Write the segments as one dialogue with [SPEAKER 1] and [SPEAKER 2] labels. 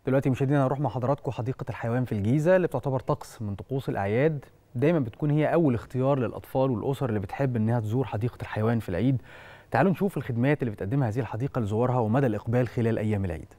[SPEAKER 1] دلوقتي مشاهدينا هنروح مع حضراتكم حديقة الحيوان في الجيزة اللي بتعتبر طقس من طقوس الأعياد دايما بتكون هي أول اختيار للأطفال والأسر اللي بتحب إنها تزور حديقة الحيوان في العيد تعالوا نشوف الخدمات اللي بتقدمها هذه الحديقة لزوارها ومدى الإقبال خلال أيام العيد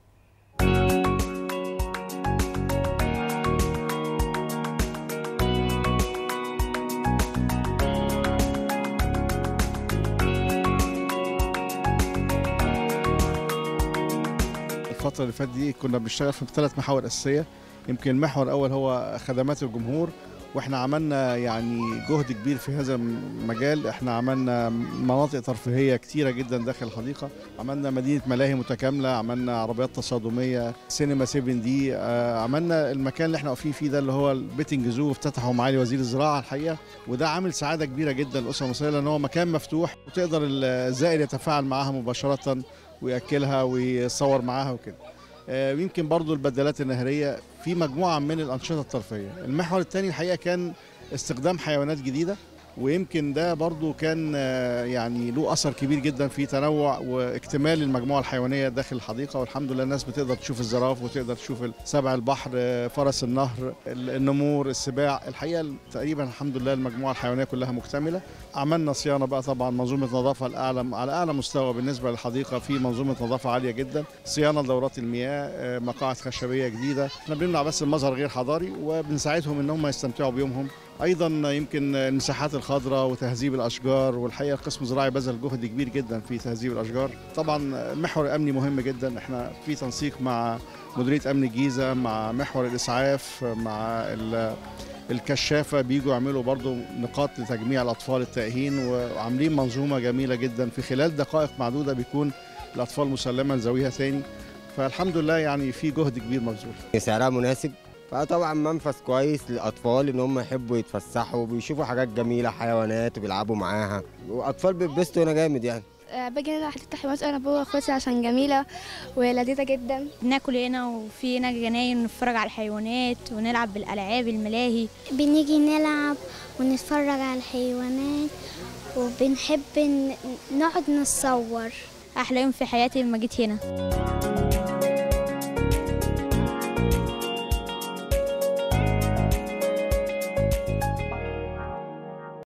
[SPEAKER 2] الفترة اللي فاتت دي كنا بنشتغل في ثلاث محاور أساسية يمكن المحور الأول هو خدمات الجمهور واحنا عملنا يعني جهد كبير في هذا المجال احنا عملنا مناطق ترفيهيه كتيره جدا داخل الحديقه عملنا مدينه ملاهي متكامله عملنا عربيات تصادميه سينما 7 دي آه، عملنا المكان اللي احنا واقفين فيه ده اللي هو البيتنج زو افتتحه معالي وزير الزراعه الحقيقه وده عامل سعاده كبيره جدا للاسره المصريه لان هو مكان مفتوح وتقدر الزائر يتفاعل معاها مباشره وياكلها ويصور معاها وكده آه، ويمكن برضو البدلات النهريه في مجموعه من الانشطه الترفيهيه المحور الثاني الحقيقه كان استخدام حيوانات جديده ويمكن ده برضو كان آه، يعني له اثر كبير جدا في تنوع واكتمال المجموعه الحيوانيه داخل الحديقه والحمد لله الناس بتقدر تشوف الزراف وتقدر تشوف سبع البحر آه، فرس النهر النمور السباع الحقيقه تقريبا الحمد لله المجموعه الحيوانيه كلها مكتمله عملنا صيانه بقى طبعا منظومه نظافه الاعلى على اعلى مستوى بالنسبه للحديقه في منظومه نظافه عاليه جدا صيانه دورات المياه آه، مقاعد خشبيه جديده احنا بنمنع بس المظهر غير حضاري وبنساعدهم ان هم يستمتعوا بيومهم ايضا يمكن المساحات الخضراء وتهذيب الاشجار والحقيقه القسم الزراعي بذل جهد كبير جدا في تهذيب الاشجار طبعا المحور الامني مهم جدا احنا في تنسيق مع مديريه امن الجيزه مع محور الاسعاف مع ال- الكشافه بيجوا يعملوا برضو نقاط لتجميع الاطفال التائهين وعاملين منظومه جميله جدا في خلال دقائق معدوده بيكون الاطفال مسلمه لذويها تاني فالحمد لله يعني في جهد كبير مبذول
[SPEAKER 3] سعرها مناسب فطبعا منفذ كويس للاطفال ان هم يحبوا يتفسحوا وبيشوفوا حاجات جميله حيوانات وبيلعبوا معاها واطفال بيتبسطوا هنا جامد يعني
[SPEAKER 4] آه، باجي هنا حديقة الحيوانات انا بابا واخواتي عشان جميلة ولذيذة جدا
[SPEAKER 5] بناكل هنا وفي هنا جناين نتفرج على الحيوانات ونلعب بالالعاب الملاهي
[SPEAKER 6] بنيجي نلعب ونتفرج على الحيوانات وبنحب ن- نقعد نتصور
[SPEAKER 5] احلى يوم في حياتي لما جيت هنا